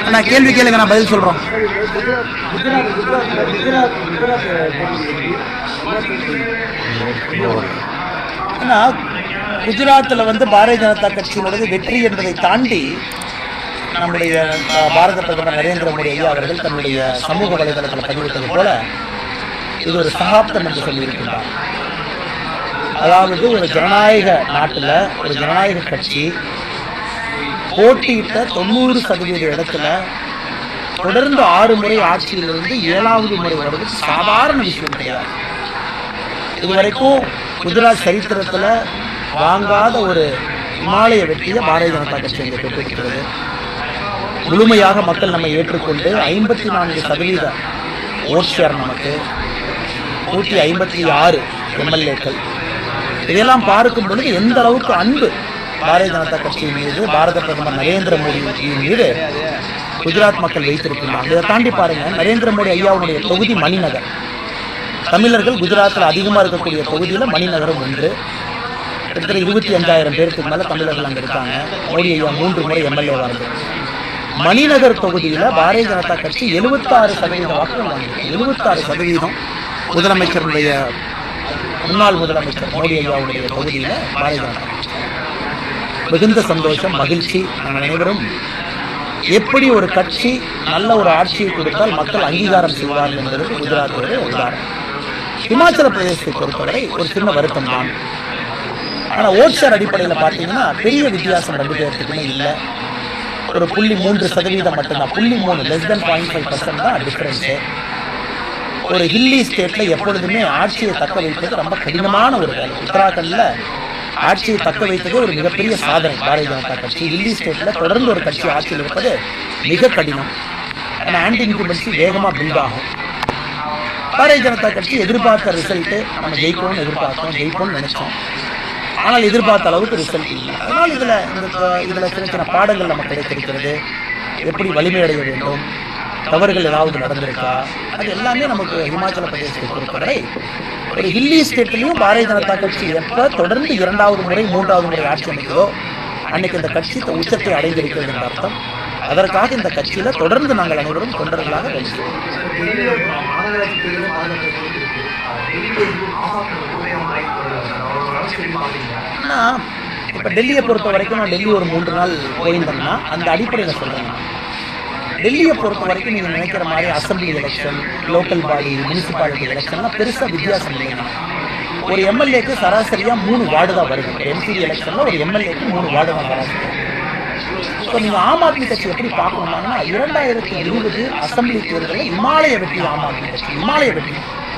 அண்ணா கேள்வி கேளுங்க நான் பதில் சொல்றோம் ஏன்னா குஜராத்தில் வந்து பாரதிய ஜனதா கட்சியினுடைய வெற்றி என்பதை தாண்டி நம்முடைய அஹ், பாரத பிரதமர் நரேந்திர மோடி ஐயா அவர்கள் தன்னுடைய சமூக வலைதளத்தில் பதிவிட்டது போல இது ஒரு சகாப்தம் என்று சொல்லியிருக்கிறார் அதாவது ஒரு ஜனநாயக நாட்டில் ஒரு ஜனநாயக கட்சி போட்டியிட்ட தொண்ணூறு சதவீத இடத்துல தொடர்ந்து ஆறு முறை ஆட்சியிலிருந்து ஏழாவது முறை வருவது சாதாரண விஷயம் கிடையாது இதுவரைக்கும் குஜராத் சரித்திரத்தில் வாங்காத ஒரு இமாலய வெற்றியை பாரதிய ஜனதா கட்சி இங்கே பெற்றிருக்கிறது முழுமையாக மக்கள் நம்மை ஏற்றுக்கொண்டு ஐம்பத்தி நான்கு சதவீத ஓட் ஷேர் நமக்கு நூற்றி ஐம்பத்தி ஆறு எம்எல்ஏக்கள் இதையெல்லாம் பார்க்கும் பொழுது எந்த அளவுக்கு அன்பு பாரதிய ஜனதா கட்சியின் மீது பாரத பிரதமர் நரேந்திர மோடி மீது குஜராத் மக்கள் வைத்திருக்கிறாங்க இதை தாண்டி பாருங்க நரேந்திர மோடி ஐயாவுடைய தொகுதி மணிநகர் தமிழர்கள் குஜராத்தில் அதிகமாக இருக்கக்கூடிய தொகுதியில் மணிநகரம் ஒன்று கிட்டத்தட்ட இருபத்தி அஞ்சாயிரம் பேருக்கு மேலே தமிழர்கள் அங்கே இருக்காங்க மோடி ஐயா மூன்று முறை எம்எல்ஏவாக இருந்து மணிநகர் தொகுதியில் பாரதிய ஜனதா கட்சி எழுபத்தாறு சதவீத வாக்குகள் வாங்கியிருக்கு எழுபத்தாறு சதவீதம் முதலமைச்சருடைய முன்னாள் முதலமைச்சர் மோடி ஐயாவுடைய தொகுதியில் பாரதிய ஜனதா கட்சி மிகுந்த சந்தோஷம் மகிழ்ச்சி நாங்கள் அனைவரும் எப்படி ஒரு கட்சி நல்ல ஒரு ஆட்சியை கொடுத்தால் மக்கள் அங்கீகாரம் செய்வார்கள் என்பதற்கு குஜராத்தோட உதாரணம் இமாச்சல பிரதேசத்தை பொறுத்தவரை ஒரு சின்ன வருத்தம் தான் ஆனால் ஓட்ஷர் அடிப்படையில் பார்த்தீங்கன்னா பெரிய வித்தியாசம் ரெண்டு பேர்த்துக்குமே இல்லை ஒரு புள்ளி மூன்று சதவீதம் மட்டும்தான் புள்ளி மூணு less than point five percent தான் டிஃப்ரென்ஸு ஒரு ஹில்லி ஸ்டேட்ல எப்பொழுதுமே ஆட்சியை தக்க வைப்பது ரொம்ப கடினமான ஒரு வேலை உத்தராகண்ட்ல ஆட்சியை தக்க வைத்தது ஒரு மிகப்பெரிய சாதனை பாரதிய ஜனதா கட்சி ஹில்லி ஸ்டேட்ல தொடர்ந்து ஒரு கட்சி ஆட்சியில் இருப்பது மிக கடினம் ஏன்னா ஆன்டி இன்குமென்சி வேகமாக பில்ட் ஆகும் பாரதிய ஜனதா கட்சி எதிர்பார்த்த ரிசல்ட்டு நம்ம ஜெயிக்கணும்னு எதிர்பார்த்தோம் ஜெயிப்போம்னு நினைச்சோம் ஆனால் எதிர்பார்த்த அளவுக்கு ரிசல்ட் இல்லை அதனால் இதில் இந்த இதில் சின்ன சின்ன பாடங்கள் நமக்கு கிடைத்திருக்கிறது எப்படி வலிமை அடைய வேண்டும் தவறுகள் ஏதாவது நடந்திருக்கா அது எல்லாமே நமக்கு இமாச்சல பிரதேசத்தை பொறுத்தவரை ஒரு ஹில்லி ஸ்டேட்லையும் பாரதிய ஜனதா கட்சி எப்போ தொடர்ந்து இரண்டாவது முறை மூன்றாவது முறை ஆட்சி அமைக்கிறதோ அன்னைக்கு இந்த கட்சி த- உச்சத்தை அடைந்திருக்கிறது என்ற அர்த்தம் அதற்காக இந்த கட்சியில தொடர்ந்து நாங்கள் அனைவரும் தொண்டர்களாக வேண்டுகிறோம் ஆனால் இப்போ டெல்லியை பொறுத்த வரைக்கும் நான் டெல்லி ஒரு மூன்று நாள் போயிருந்தேன்னா அந்த அடிப்படையில் சொல்கிறேன் டெல்லியை பொறுத்த வரைக்கும் நீங்கள் நினைக்கிற மாதிரி assembly election local body municipality எலெக்ஷன்லாம் பெருசாக வித்தியாசம் இல்லைங்க ஒரு எம்எல்ஏக்கு சராசரியாக மூணு வார்டு தான் வருது ஒரு எம்பிடி எலெக்ஷனில் ஒரு எம்எல்ஏக்கு மூணு வார்டு தான் சராசரி இப்போ நீங்கள் ஆம் ஆத்மி கட்சி எப்படி பார்க்கணும்னா இரண்டாயிரத்தி இருபது அசம்பிளி தேர்தலில் இமாலய வெற்றி ஆம் ஆத்மி கட்சி இமாலய வெற்றி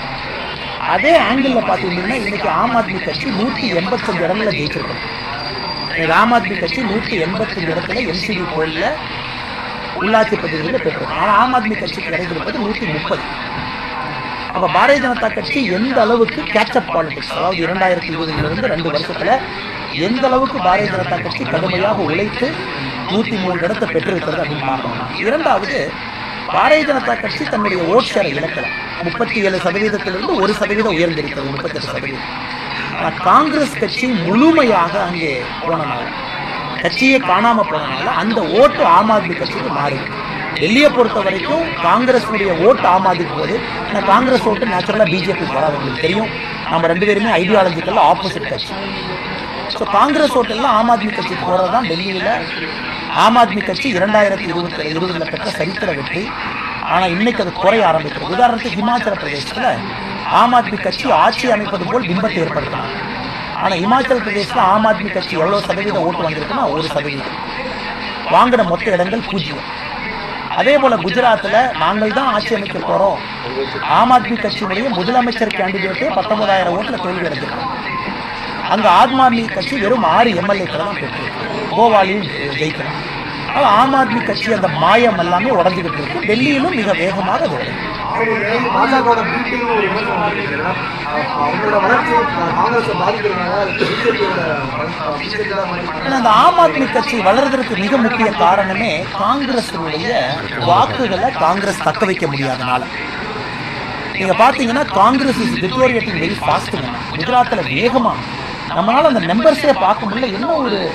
அதே ஆங்கிளில் பார்த்தீங்கன்னா இன்னைக்கு ஆம் ஆத்மி கட்சி நூற்றி எண்பத்தஞ்சு இடங்களில் ஜெயிச்சிருக்கோம் இன்னைக்கு ஆம் ஆத்மி கட்சி நூற்றி எண்பத்தஞ்சு இடத்துல எம்சிடி போலில் உள்ளாட்சி பகுதிகளில் பெற்றோம் ஆனால் ஆம் ஆத்மி கட்சிக்கு கிடைத்திருப்பது நூற்றி முப்பது அப்போ பாரதிய ஜனதா கட்சி எந்த அளவுக்கு கேட்சப் பாலிடிக்ஸ் அதாவது இரண்டாயிரத்தி இருபதுலேருந்து ரெண்டு வருஷத்தில் எந்த அளவுக்கு பாரதிய ஜனதா கட்சி கடுமையாக உழைத்து நூற்றி மூணு இடத்தை பெற்றிருக்கிறது அப்படின்னு பார்க்கணும் இரண்டாவது பாரதிய ஜனதா கட்சி தன்னுடைய ஓட் ஷேரை இழக்கலாம் முப்பத்தி ஏழு சதவீதத்திலிருந்து ஒரு சதவீதம் உயர்ந்திருக்கிறது முப்பத்தெட்டு சதவீதம் ஆனால் காங்கிரஸ் கட்சி முழுமையாக அங்கே போனனால கட்சியே காணாம போனனால அந்த ஓட்டு ஆம் ஆத்மி கட்சிக்கு மாறுது டெல்லியை பொறுத்த வரைக்கும் காங்கிரஸுடைய ஓட்டு ஆம் ஆத்மிக்கு போகுது ஆனால் காங்கிரஸ் ஓட்டு நேச்சுரலாக பிஜேபி வராது உங்களுக்கு தெரியும் நம்ம ரெண்டு பேருமே ஐடியாலஜிக்கல் ஆப்போசிட் கட்சி ஸோ காங்கிரஸ் ஓட்டு எல்லாம் ஆம் ஆத்மி கட்சிக்கு போகிறது தான் டெல்லியில் ஆம் ஆத்மி கட்சி இரண்டாயிரத்தி இருபத்தி இருபதில் பெற்ற சரித்திர வெற்றி ஆனால் இன்னைக்கு அது குறைய ஆரம்பிக்கிறது உதாரணத்துக்கு ஹிமாச்சல பிரதேசத்தில் ஆம் ஆத்மி கட்சி ஆட்சி அமைப்பது போல் பிம்பத்தை ஏற்படுத்தினாங்க ஆனால் இமாச்சல பிரதேசத்தில் ஆம் ஆத்மி கட்சி எவ்வளோ சதவீதம் ஓட்டு வந்திருக்குன்னா ஒரு சதவீதம் வாங்கின மொத்த இடங்கள் பூஜ்ஜியம் அதே போல குஜராத்தில் நாங்கள் தான் ஆட்சி அமைக்க போகிறோம் ஆம் ஆத்மி கட்சியினுடைய முதலமைச்சர் கேண்டிடேட்டே பத்தொன்பதாயிரம் ஓட்டில் தோல்வி அடைஞ்சிருக்காங்க அங்கே ஆம் ஆத்மி கட்சி வெறும் ஆறு எம்எல்ஏக்களை தான் பெற்று கோவாலையும் ஜெயிக்கலாம் ஆனால் ஆம் ஆத்மி கட்சி அந்த மாயம் எல்லாமே உடஞ்சிக்கிட்டு இருக்கு டெல்லியிலும் மிக வேகமாக அது உடையும் பாஜகவோட பிடிக்கும் ஒரு விமர்சனம் வந்திருக்கு. அஹ் அவங்களோட வளர்ச்சி காங்கிரஸ் பாதிக்கிறதுனால பிஜேபியோட பிஜேபி தான் மாதிரி ஏன்னா அந்த ஆம் ஆத்மி கட்சி வளர்றதுக்கு மிக முக்கிய காரணமே காங்கிரஸினுடைய வாக்குகளை காங்கிரஸ் தக்க வைக்க முடியாதனால நீங்க பாத்தீங்கன்னா காங்கிரஸ் இஸ் டிட்டோரியேட்டிங் வெரி ஃபாஸ்ட்டுங்க குஜராத்தில் வேகமா நம்மளால அந்த நம்பர்ஸே பார்க்க முடியல என்ன ஒரு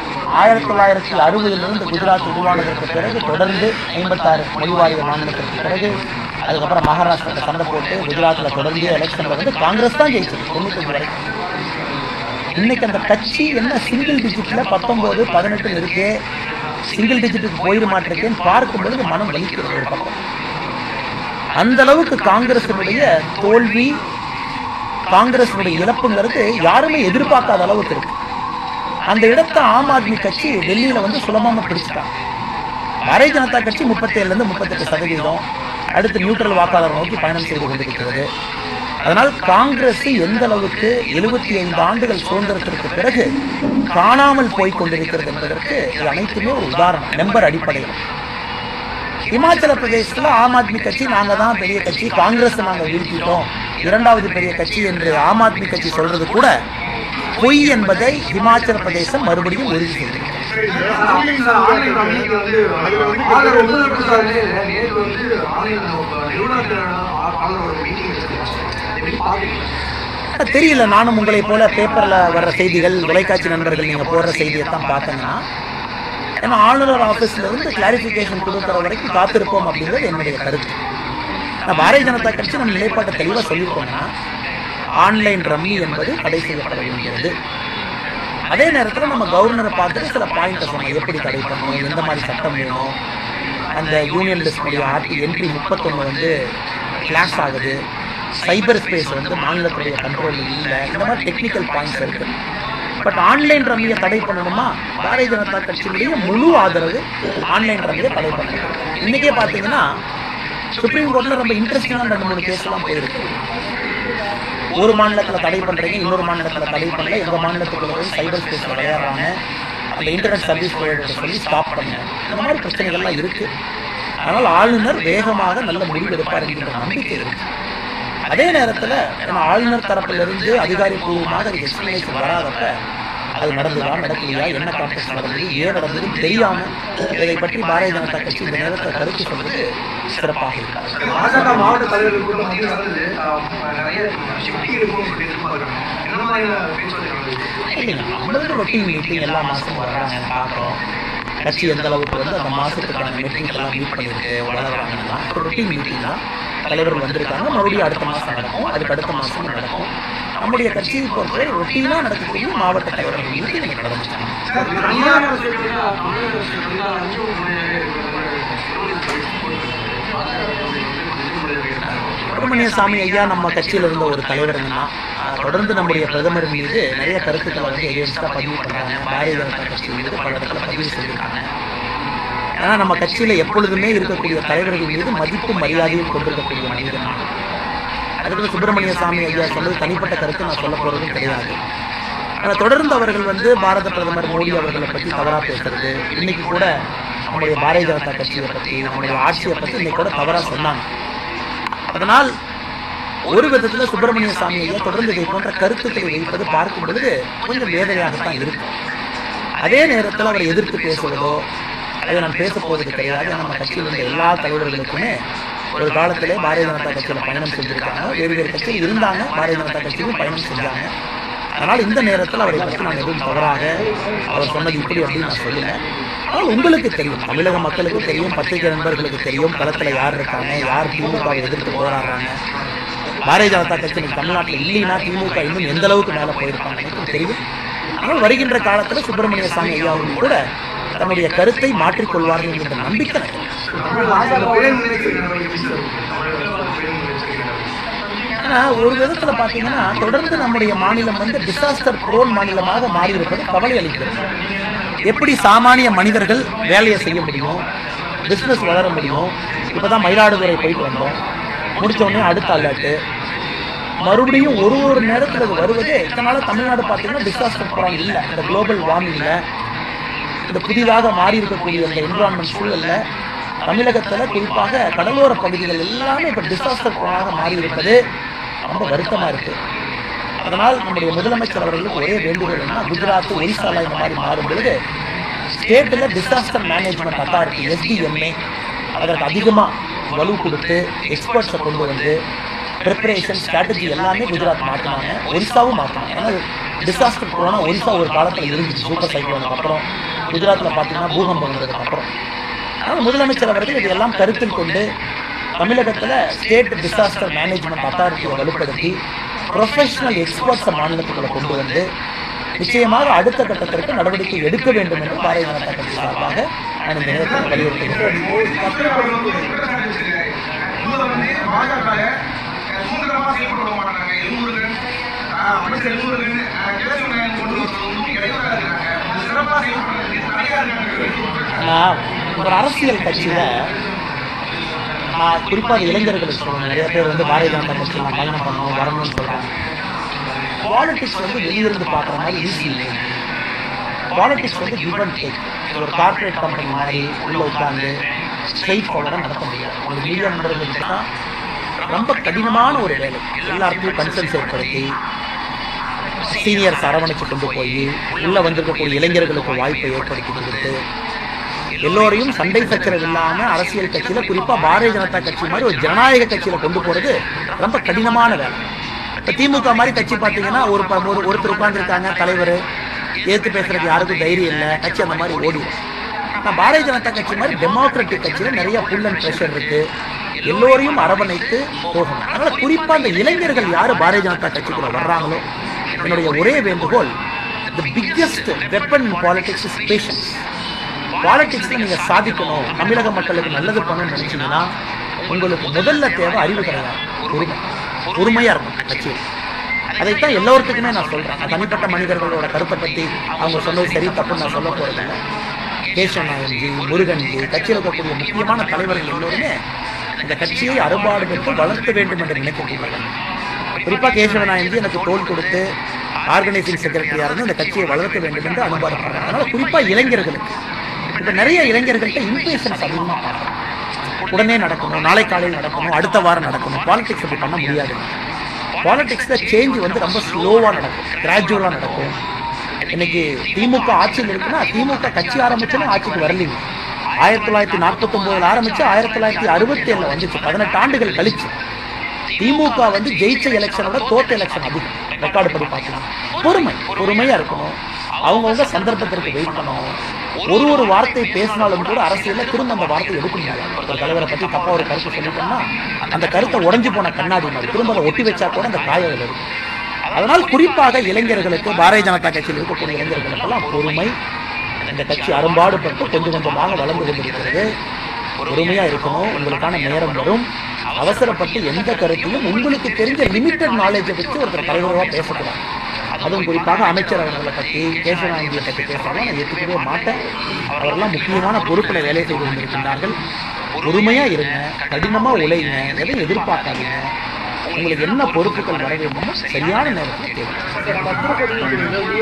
ஆயிரத்தி தொள்ளாயிரத்தி அறுபதுலேருந்து குஜராத் உருவானதற்கு பிறகு தொடர்ந்து ஐம்பத்தாறு மொழிவாரிய மாநிலத்திற்கு பிறகு அதுக்கப்புறம் மகாராஷ்டிரத்தை சண்டை போட்டு குஜராத்தில் தொடர்ந்து எலெக்ஷனில் வந்து காங்கிரஸ் தான் ஜெயிச்சது தொண்ணூத்தஞ்சு வரைக்கும் இன்னைக்கு அந்த கட்சி என்ன சிங்கிள் டிஜிட்ல பத்தொன்பது பதினெட்டு இருக்கு சிங்கிள் டிஜிட்டுக்கு போயிட மாட்டிருக்கேன்னு பார்க்கும்பொழுது மனம் வலிக்கிறது ஒரு பக்கம் அந்த அளவுக்கு காங்கிரசினுடைய தோல்வி காங்கிரசினுடைய இழப்புங்கிறது யாருமே எதிர்பார்க்காத அளவுக்கு இருக்கு அந்த இடத்தை ஆம் ஆத்மி கட்சி டெல்லியில வந்து சுலபமா பிடிச்சிட்டாங்க பாரதிய ஜனதா கட்சி முப்பத்தேழுல இருந்து முப்பத்தெட்டு சதவீதம் அடுத்து நியூட்ரல் வாக்காளர் நோக்கி பயணம் செய்து கொண்டிருக்கிறது அதனால் காங்கிரஸ் எந்த அளவுக்கு எழுபத்தி ஐந்து ஆண்டுகள் சுதந்திரத்திற்கு பிறகு காணாமல் போய் கொண்டிருக்கிறது என்பதற்கு இது அனைத்துமே ஒரு உதாரணம் நம்பர் அடிப்படையில் இமாச்சல பிரதேசத்துல ஆம் ஆத்மி கட்சி நாங்க தான் பெரிய கட்சி காங்கிரஸ் நாங்க வீழ்த்திட்டோம் இரண்டாவது பெரிய கட்சி என்று ஆம் ஆத்மி கட்சி சொல்றது கூட பொய் என்பதை இமாச்சல பிரதேசம் மறுபடியும் உறுதி செய்திருக்கிறது ஆன்லைன் சார், ஆன்லைன் கம்யூனிட்டி வந்து ஆதரவு முதல்வர் சார் நேற்று வந்து ஆன்லைன் நிறுவனத்தில் ஆதரவோட மீட்டிங் வச்சிருக்காங்க அதை எப்படி பார்க்குறீங்க தெரியல நானும் உங்களை போல பேப்பர்ல வர்ற செய்திகள் தொலைக்காட்சி நண்பர்கள் நீங்க போடுற செய்தியை தான் பார்த்தேன்னா ஏன்னா ஆளுநர் ஆபீஸ்ல இருந்து கிளாரிபிகேஷன் கொடுக்குற வரைக்கும் காத்திருப்போம் அப்படிங்கிறது என்னுடைய கருத்து ஆனா பாரதிய ஜனதா கட்சி நம்ம நிலைப்பாட்டை தெளிவாக சொல்லியிருக்கோம்னா ஆன்லைன் ரம்மி என்பது தடை செய்யப்பட வேண்டியது அதே நேரத்தில் நம்ம கவர்னரை பார்த்துட்டு சில பாயிண்ட்டை சொன்னோம் எப்படி தடை பண்ணணும் எந்த மாதிரி சட்டம் வேணும் அந்த யூனியன் லிஸ்டுடைய ஆர்டி என்ட்ரி முப்பத்தொன்று வந்து கிளாஸ் ஆகுது சைபர் ஸ்பேஸ் வந்து மாநிலத்துடைய கண்ட்ரோல் இல்லை இந்த மாதிரி டெக்னிக்கல் பாயிண்ட்ஸ் இருக்கு பட் ஆன்லைன் ரம்மியை தடை பண்ணணுமா பாரதிய ஜனதா கட்சியினுடைய முழு ஆதரவு ஆன்லைன் ரம்மியை தடை பண்ணணும் இன்னைக்கே பார்த்தீங்கன்னா சுப்ரீம் கோர்ட்டில் ரொம்ப இன்ட்ரெஸ்டிங்கான ரெண்டு மூணு கேஸ்லாம் போயிருக்கு ஒரு மாநிலத்தில் தடை பண்ணுறீங்க இன்னொரு மாநிலத்தில் தடை பண்ணல எங்கள் மாநிலத்துக்குள்ள போய் சைபர் ஸ்பேஸில் விளையாடுறாங்க அந்த இன்டர்நெட் சர்வீஸ் ப்ரொவைடர் சொல்லி ஸ்டாப் பண்ணுங்க இந்த மாதிரி பிரச்சனைகள்லாம் இருக்கு அதனால் ஆளுநர் வேகமாக நல்ல முடிவு எடுப்பார் என்கின்ற நம்பிக்கை இருக்கு அதே நேரத்தில் நம்ம ஆளுநர் தரப்பிலிருந்து அதிகாரிப்பூர்வமாக அது எக்ஸ்பிளேஷன் வராதப்ப அது நடந்ததா நடக்கலையா என்ன கான்டெக்ட் நடந்தது ஏன் நடந்ததுன்னு தெரியாம இதை பற்றி பாரதிய ஜனதா கட்சி இந்த நேரத்தில் கருத்து சொல்வது சிறப்பாக இருக்காது பாஜக மாவட்ட தலைவர்கள் கூட்டம் வந்து நடந்தது ஆஹ் நிறைய ஷிஃப்டிங் இருக்கும் சொல்லி எதிர்பார்க்குறாங்க என்ன மாதிரியான பேச்சுவார்த்தை நடந்தது இல்லைங்க நம்மளுக்கு ரொட்டீன் மீட்டிங் எல்லா மாதமும் வர்றாங்க பார்க்குறோம் கட்சி எந்த அளவுக்கு வந்து அந்த மாதத்துக்கான மீட்டிங்ஸ் எல்லாம் மீட் பண்ணியிருக்கு வளர்றாங்கன்னா ரொட்டீன் மீட்டிங் தான் தலைவர்கள் வந்திருக்காங்க மறுபடியும் அடுத்த மாதம் நடக்கும் அதுக்கு அடுத்த மாதமும் நடக்கும் நம்முடைய கட்சியை பொறுத்தவரை ரொட்டீனாக நடக்கக்கூடிய மாவட்ட தலைவர்கள் மீட்டிங் நடந்துட்டாங்க தனியார் அரசு தமிழக அரசு வந்து அஞ்சு சுப்பிரமணிய சாமி ஐயா நம்ம கட்சியில் இருந்த ஒரு தலைவருங்கன்னா ஆஹ், தொடர்ந்து நம்முடைய பிரதமர் மீது நிறைய கருத்துக்களை வந்து எகேன்ஸ்டாக பதிவு பண்ணுறாங்க பாரதிய ஜனதா கட்சி மீது பல இடத்துல பதிவு செஞ்சிருக்காங்க ஏன்னா நம்ம கட்சியில் எப்பொழுதுமே இருக்கக்கூடிய தலைவர்கள் மீது மதிப்பு மரியாதையும் கொண்டிருக்கக்கூடிய மனிதன் நான். அதுக்கு சுப்பிரமணிய சாமி ஐயா சொன்னது தனிப்பட்ட கருத்து நான் சொல்ல போகிறதும் கிடையாது ஆனால் தொடர்ந்து அவர்கள் வந்து பாரத பிரதமர் மோடி அவர்களை பற்றி தவறாக பேசுறது இன்னைக்கு கூட நம்முடைய பாரதிய ஜனதா கட்சியை பற்றி நம்முடைய ஆட்சியை பற்றி இன்னைக்கு கூட தவறாக சொன்னாங்க அதனால் ஒரு விதத்துல சுப்பிரமணிய சாமி ஐயா தொடர்ந்து இதை போன்ற கருத்துக்களை வைப்பது பார்க்கும் பொழுது கொஞ்சம் வேதனையாகத்தான் இருக்கும் அதே நேரத்தில் அவர் எதிர்த்து பேசுவதோ அதை நான் பேச போவது கிடையாது நம்ம கட்சியில் இருந்த எல்லா தலைவர்களுக்குமே ஒரு காலத்திலே பாரதிய ஜனதா கட்சியில் பயணம் செஞ்சிருக்காங்க வேறு வேறு கட்சியில் இருந்தாங்க பாரதிய ஜனதா கட்சியிலும் பயணம் செஞ்சாங்க அதனால் இந்த நேரத்தில் அவரை பற்றி நான் எதுவும் தவறாக அவர் சொன்னது இப்படி அப்படின்னு நான் சொல்லல ஆனால் உங்களுக்கு தெரியும் தமிழக மக்களுக்கு தெரியும் பத்திரிகை நண்பர்களுக்கு தெரியும் களத்தில் யார் இருக்காங்க யார் திமுகவை எதிர்த்து போராடுறாங்க பாரதிய ஜனதா கட்சி இன்னைக்கு தமிழ்நாட்டில் இல்லைன்னா திமுக இன்னும் எந்த அளவுக்கு மேலே போயிருப்பாங்க எனக்கு தெரியும் ஆனால் வருகின்ற காலத்தில் சுப்பிரமணிய சாமி ஐயா அவர்கள் கூட தன்னுடைய கருத்தை மாற்றிக்கொள்வார்கள் என்கிற நம்பிக்கை எனக்கு இருக்கு. பாஜக பேர் முன்னெச்சரிக்கை நடவடிக்கை எப்படி சார் இருக்கு? தமிழக அரசு பேர் முன்னெச்சரிக்கை நடவடிக்கை. ஆனா ஒரு விதத்துல பாத்தீங்கன்னா தொடர்ந்து நம்முடைய மாநிலம் வந்து டிசாஸ்டர் ப்ரோன் மாநிலமாக மாறி இருப்பது கவலை அளிக்கிறது எப்படி சாமானிய மனிதர்கள் வேலையை செய்ய முடியும் பிசினஸ் வளர முடியும் இப்பதான் மயிலாடுதுறை போயிட்டு வந்தோம் முடிச்ச உடனே அடுத்த அலர்ட்டு மறுபடியும் ஒரு ஒரு நேரத்தில் அது வருவதே இதனால தமிழ்நாடு பார்த்தீங்கன்னா டிசாஸ்டர் ப்ரோன் இல்லை இந்த குளோபல் வார்மிங்ல இந்த புதிதாக மாறி இருக்கக்கூடிய இந்த என்விரான்மெண்ட் சூழல்ல தமிழகத்துல குறிப்பாக கடலோர பகுதிகள் எல்லாமே இப்ப டிசாஸ்டர் ப்ரோனாக மாறி இருப்பது ரொம்ப வருத்தமா இருக்கு அதனால் நம்முடைய முதலமைச்சர் அவர்களுக்கு ஒரே வேண்டுகோள் என்ன குஜராத் ஒரிசாலா இந்த மாதிரி மாறும் பொழுது ஸ்டேட்ல டிசாஸ்டர் மேனேஜ்மெண்ட் அத்தாரிட்டி எஸ்டிஎம்ஏ அதற்கு அதிகமா வலு கொடுத்து எக்ஸ்பர்ட்ஸை கொண்டு வந்து ப்ரிப்பரேஷன் ஸ்ட்ராட்டஜி எல்லாமே குஜராத் மாற்றினாங்க ஒரிசாவும் மாற்றினாங்க ஏன்னா டிசாஸ்டர் கொரோனா ஒரிசா ஒரு காலத்தில் இருந்துச்சு சூப்பர் சைக்ளோனுக்கு அப்புறம் குஜராத்தில் பார்த்தீங்கன்னா பூகம்பம் வந்ததுக்கு அப்புறம் அதனால் முதலமைச்சர் அவர்கள் இதையெல்லாம் கருத்தில் கொண்டு தமிழகத்தில் ஸ்டேட் டிசாஸ்டர் மேனேஜ்மெண்ட் அத்தாரிட்டியை வலுப்படுத்தி ப்ரொஃபஷனல் எக்ஸ்பர்ட்ஸை மாநிலத்துக்குள்ள கொண்டு வந்து நிச்சயமாக அடுத்த கட்டத்திற்கு நடவடிக்கை எடுக்க வேண்டும் என்று பாரதிய ஜனதா கட்சி சார்பாக நான் இந்த நேரத்தில் வலியுறுத்துகிறேன் இவங்க வந்து பாஜக சுதந்திரமா செயல்பட மாட்டாங்க எழுநூறுகள் அமைச்சர் எழுநூறுகள் கேசவநாயகன் கொண்டு வந்து இடையூறா இருக்காங்க சிறப்பா செயல்படுறதுக்கு தடையா இருக்காங்க ஆனால் ஒரு அரசியல் கட்சியில் நான் குறிப்பாக இளைஞர்களுக்கு சொல்லணும் நிறைய பேர் வந்து பாரதிய ஜனதா கட்சியில் நான் பயணம் பண்ணணும் வரணும்னு சொல்கிறாங்க பாலிடிக்ஸ் வந்து வெளியிருந்து பார்க்குற மாதிரி ஈஸி இல்லை பாலிடிக்ஸ் வந்து கிவ் அண்ட் டேக் ஒரு கார்ப்பரேட் கம்பெனி மாதிரி உள்ளே உட்காந்து ஸ்ட்ரெயிட் ஃபார்வர்டாக நடத்த முடியாது ஒரு மீடியா நண்பர்களுக்கு தான் ரொம்ப கடினமான ஒரு வேலை எல்லாருக்கும் கன்சன்ஸ் ஏற்படுத்தி சீனியர்ஸ் அரவணைச்சு கொண்டு போய் உள்ளே வந்திருக்கக்கூடிய இளைஞர்களுக்கு வாய்ப்பை ஏற்படுத்தி கொடுத்து எல்லோரையும் சண்டை சச்சரவு இல்லாம அரசியல் கட்சியில குறிப்பா பாரதிய ஜனதா கட்சி மாதிரி ஒரு ஜனநாயக கட்சியில கொண்டு போறது ரொம்ப கடினமான வேலை இப்ப திமுக மாதிரி கட்சி பாத்தீங்கன்னா ஒரு ப- ஒரு ஒருத்தர் உட்கார்ந்துருக்காங்க தலைவர் ஏத்து பேசுறதுக்கு யாருக்கும் தைரியம் இல்லை கட்சி அந்த மாதிரி ஓடிடும் ஆனா பாரதிய ஜனதா கட்சி மாதிரி டெமோக்ராட்டிக் கட்சியில நிறைய புல் அண்ட் ப்ரெஷர் இருக்கு எல்லோரையும் அரவணைத்து போகணும் அதனால குறிப்பா இந்த இளைஞர்கள் யாரு பாரதிய ஜனதா கட்சிக்குள்ள வர்றாங்களோ என்னுடைய ஒரே வேண்டுகோள் the biggest weapon in politics is patience பாலிடிக்ஸ்ல நீங்க சாதிக்கணும் தமிழக மக்களுக்கு நல்லது பண்ணணும்னு நினைச்சீங்கன்னா உங்களுக்கு முதல்ல தேவை அறிவு கிடையாது பொறுமை பொறுமையா இருக்கும் கட்சியில் அதைத்தான் எல்லோருத்துக்குமே நான் சொல்றேன் நான் தனிப்பட்ட மனிதர்களோட கருத்தை பத்தி அவங்க சொன்னது சரி தப்புன்னு நான் சொல்ல போறதில்லை கேசவநாயன்ஜி முருகன்ஜி கட்சியில் இருக்கக்கூடிய முக்கியமான தலைவர்கள் எல்லோருமே இந்த கட்சியை அறுபாடு பெற்று வளர்த்த வேண்டும் என்று நினைக்கக்கூடியவர்கள் குறிப்பா கேசவநாயன்ஜி எனக்கு தோல் கொடுத்து ஆர்கனைசிங் செக்ரட்டரியா இருந்து இந்த கட்சியை வளர்க்க வேண்டும் என்று அனுபாடுறாங்க அதனால குறிப்பா இளைஞர்களுக்கு இப்ப நிறைய இளைஞர்கள்ட்ட இம்பேஷன்ஸ் அதிகமா பார்க்கறோம் உடனே நடக்கணும் நாளை காலையில் நடக்கணும் அடுத்த வாரம் நடக்கணும் பாலிடிக்ஸ் அப்படி பண்ண முடியாது பாலிடிக்ஸ்ல சேஞ்ச் வந்து ரொம்ப ஸ்லோவா நடக்கும் கிராஜுவலா நடக்கும் இன்னைக்கு திமுக ஆட்சியில் இருக்குன்னா திமுக கட்சி ஆரம்பிச்சுன்னா ஆட்சிக்கு வரலீங்க ஆயிரத்தி தொள்ளாயிரத்தி நாற்பத்தி ஒன்பதுல ஆரம்பிச்சு ஆயிரத்தி தொள்ளாயிரத்தி அறுபத்தி ஏழுல வந்துச்சு பதினெட்டு ஆண்டுகள் கழிச்சு திமுக வந்து ஜெயிச்ச எலெக்ஷனோட தோத்த எலெக்ஷன் அதிகம் ரெக்கார்டு படி பார்த்தீங்கன்னா பொறுமை பொறுமையா இருக்கணும் அவங்கவுங்க சந்தர்ப்பத்திற்கு வெயிட் பண்ணணும் ஒரு ஒரு வார்த்தை பேசினாலும் கூட அரசியல்ல திரும்ப அந்த வார்த்தை எடுக்க முடியாது ஒரு தலைவரை பத்தி தப்பா ஒரு கருத்து சொல்லிட்டோம்னா அந்த கருத்தை உடைஞ்சு போன கண்ணாடி மாதிரி திரும்ப அதை ஒட்டி வச்சா கூட அந்த காயம் அதில் இருக்கும் அதனால் குறிப்பாக இளைஞர்களுக்கு பாரதிய ஜனதா கட்சியில் இருக்கக்கூடிய இளைஞர்களுக்கெல்லாம் பொறுமை இந்த கட்சி அரும்பாடுபட்டு கொஞ்சம் கொஞ்சமாக வளர்ந்து கொண்டிருக்கிறது பொறுமையா இருக்கணும் உங்களுக்கான நேரம் வரும் அவசரப்பட்டு எந்த கருத்தையும் உங்களுக்கு தெரிஞ்ச லிமிட்டட் நாலேஜை வச்சு ஒருத்தர் தலைவராக பேசக்கூடாது அதுவும் குறிப்பாக அமைச்சர் அவர்களை பற்றி கேசவநாயகியை பற்றி பேசுறதை நான் ஏற்றுக்கவே மாட்டேன் அவரெல்லாம் முக்கியமான பொறுப்பில் வேலை செய்து கொண்டிருக்கின்றார்கள் பொறுமையா இருங்க கடினமா உழைங்க எதையும் எதிர்பார்க்காதீங்க உங்களுக்கு என்ன பொறுப்புகள் வர வேண்டுமோ சரியான நேரத்தில் கேட்கணும்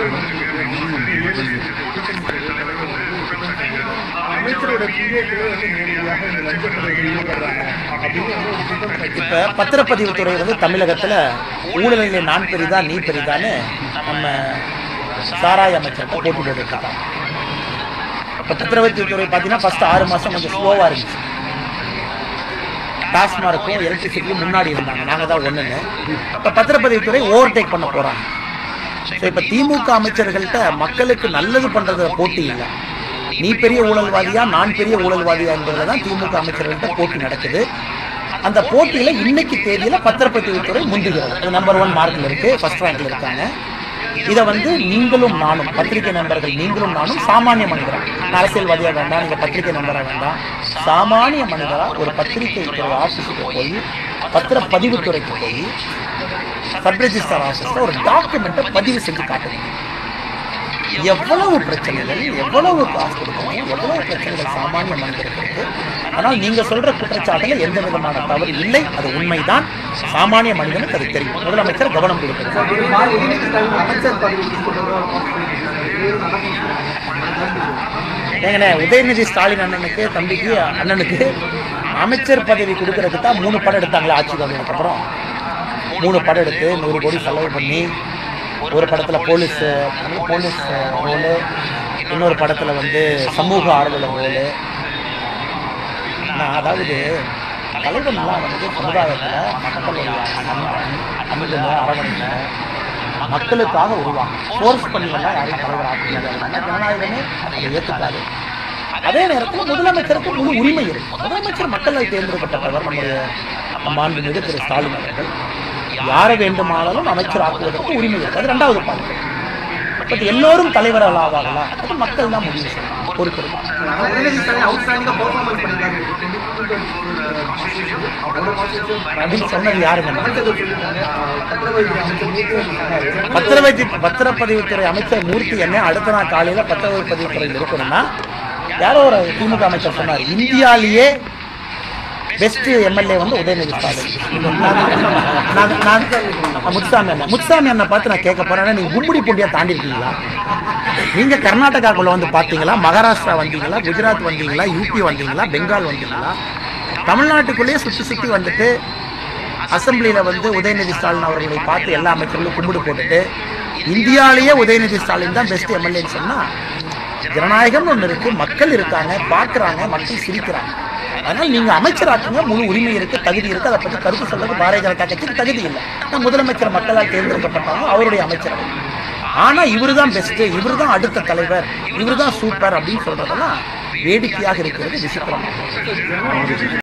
அமைச்சரோட பிஏக்களே வந்து நேரடியாக இந்த லஞ்சத்துறையில் ஈடுபடுறாங்க அப்படின்னு வந்து ஒரு குற்றம் சாட்டி இப்ப பத்திரப்பதிவு துறை வந்து தமிழகத்துல ஊழலிலே நான் பெரிதா நீ பெரிதான்னு நம்ம சாராய அமைச்சர்கிட்ட போட்டி போட்டுட்டு இருக்காங்க இப்ப பத்திரப்பதிவு துறை பார்த்தீங்கன்னா ஃபர்ஸ்ட் ஆறு மாசம் கொஞ்சம் ஸ்லோவா இருந்துச்சு டாஸ்மார்க்கும் எலக்ட்ரிசிட்டியும் முன்னாடி இருந்தாங்க நாங்க தான் ஒண்ணுன்னு இப்ப பத்திரப்பதிவு துறை ஓவர் டேக் பண்ண போறாங்க ஸோ இப்போ திமுக அமைச்சர்கள்ட்ட மக்களுக்கு நல்லது பண்றதுல போட்டி இல்லை நீ பெரிய ஊழல்வாதியா நான் பெரிய ஊழல்வாதியா என்பதுல தான் திமுக அமைச்சர்கள்ட்ட போட்டி நடக்குது அந்த போட்டியில இன்னைக்கு தேதியில பத்திரப்பதிவுத்துறை முந்துகிறது நம்பர் ஒன் மார்க்ல இருக்கு ஃபர்ஸ்ட் ரேங்க்ல இருக்காங்க இதை வந்து நீங்களும் நானும் பத்திரிகை நண்பர்கள் நீங்களும் நானும் சாமானிய மனிதரா நான் அரசியல்வாதியா வேண்டாம் நீங்க பத்திரிகை நண்பரா வேண்டாம் சாமானிய மனிதரா ஒரு பத்திரிகை துறை ஆபீஸுக்கு போய் பத்திரப்பதிவுத்துறைக்கு போய் சப் ரெஜிஸ்டர் ஆஃபீஸில் ஒரு டாக்குமெண்ட்டை பதிவு செஞ்சு காட்டுங்க எவ்வளவு பிரச்சனைகள் எவ்வளவு காசு கொடுக்கணும் எவ்வளவு பிரச்சனைகள் சாமானிய மனிதருக்கு இருக்கு ஆனால் நீங்க சொல்ற குற்றச்சாட்டுல எந்த விதமான தவறு இல்லை அது உண்மைதான் சாமானிய மனிதனுக்கு அது தெரியும் முதலமைச்சர் கவனம் கொடுக்கிறது அமைச்சர் பதவிக்கு கொண்டு ஏங்கண்ணே உதயநிதி ஸ்டாலின் அண்ணனுக்கு தம்பிக்கு அண்ணனுக்கு அமைச்சர் பதவி கொடுக்கறதுக்கு தான் மூணு படம் எடுத்தாங்களே ஆட்சி வந்ததுக்கு அப்புறம் மூணு படம் எடுத்து நூறு கோடி செலவு பண்ணி ஒரு படத்துல போலீஸ் போலீஸ் ரோலு இன்னொரு படத்துல வந்து சமூக ஆர்வலர் ரோலு நான் அதாவது தலைவன்லாம் வந்து சமுதாயத்தில் மக்களுடைய அன்புல அரவணையில் மக்களுக்காக உருவாகும் ஃபோர்ஸ் பண்ணி எல்லாம் யாரையும் தலைவர் ஆக்க முடியாது ஜனநாயகமே அதை ஏற்றுக்காது அதே நேரத்தில் முதலமைச்சருக்கு முழு உரிமை இருக்கு முதலமைச்சர் மக்களால் தேர்ந்தெடுக்கப்பட்டவர் நம்முடைய மாண்புமிகு திரு ஸ்டாலின் அவர்கள் யாரை வேண்டுமானாலும் அமைச்சர் ஆக்குவதற்கு உரிமை இருக்கு அது ரெண்டாவது பாயிண்ட் பட் எல்லோரும் தலைவர்கள் ஆவாங்களா அது மக்கள் தான் முடிவு செய்யணும் பொறுத்திருக்கும் உதயநிதி ஸ்டாலின் அவுட்ஸ்டாண்டிங்கா பெர்ஃபார்மன்ஸ் பண்ணிருக்காரு அப்படின்னு சொன்னது யாருங்க பத்திரவைத்தி பத்திரப்பதிவுத்துறை அமைச்சர் மூர்த்தி என்ன அடுத்த நாள் காலையில பத்திரப்பதிவுத்துறையில் இருக்கணும்னா யாரோ ஒரு திமுக அமைச்சர் சொன்னார் இந்தியாலேயே பெஸ்ட் எம்எல்ஏ வந்து உதயநிதி ஸ்டாலின் நான் நான் நான் முத்துசாமி அண்ணன் முத்துசாமி அண்ணன் பார்த்து நான் கேட்க போறேன் நீங்க கும்முடி பூண்டியா தாண்டி இருக்கீங்களா நீங்க கர்நாடகாக்குள்ள வந்து பார்த்தீங்களா மகாராஷ்டிரா வந்தீங்களா குஜராத் வந்தீங்களா யூபி வந்தீங்களா பெங்கால் வந்தீங்களா தமிழ்நாட்டுக்குள்ளேயே சுற்றி சுற்றி வந்துட்டு அசெம்பிளியில் வந்து உதயநிதி ஸ்டாலின் அவர்களை பார்த்து எல்லா அமைச்சர்களும் கும்பிடு போட்டுட்டு இந்தியாவிலேயே உதயநிதி ஸ்டாலின் தான் பெஸ்ட் எம்எல்ஏன்னு சொன்னா ஜனநாயகம்னு ஒன்று இருக்கு மக்கள் இருக்காங்க பார்க்குறாங்க மக்கள் சிரிக்கிறாங்க அதனால் நீங்க அமைச்சராக்குங்க முழு உரிமை இருக்கு தகுதி இருக்கு அதை பற்றி கருத்து சொல்றது பாரதிய ஜனதா கட்சிக்கு தகுதி இல்லை நான் முதலமைச்சர் மக்களால் தேர்ந்தெடுக்கப்பட்டாலும் அவருடைய அமைச்சரவை ஆனா இவரு தான் பெஸ்ட் இவரு தான் அடுத்த தலைவர் இவரு தான் சூப்பர் அப்படின்னு சொல்றதெல்லாம் வேடிக்கையாக இருக்கிறது விசித்திரமாக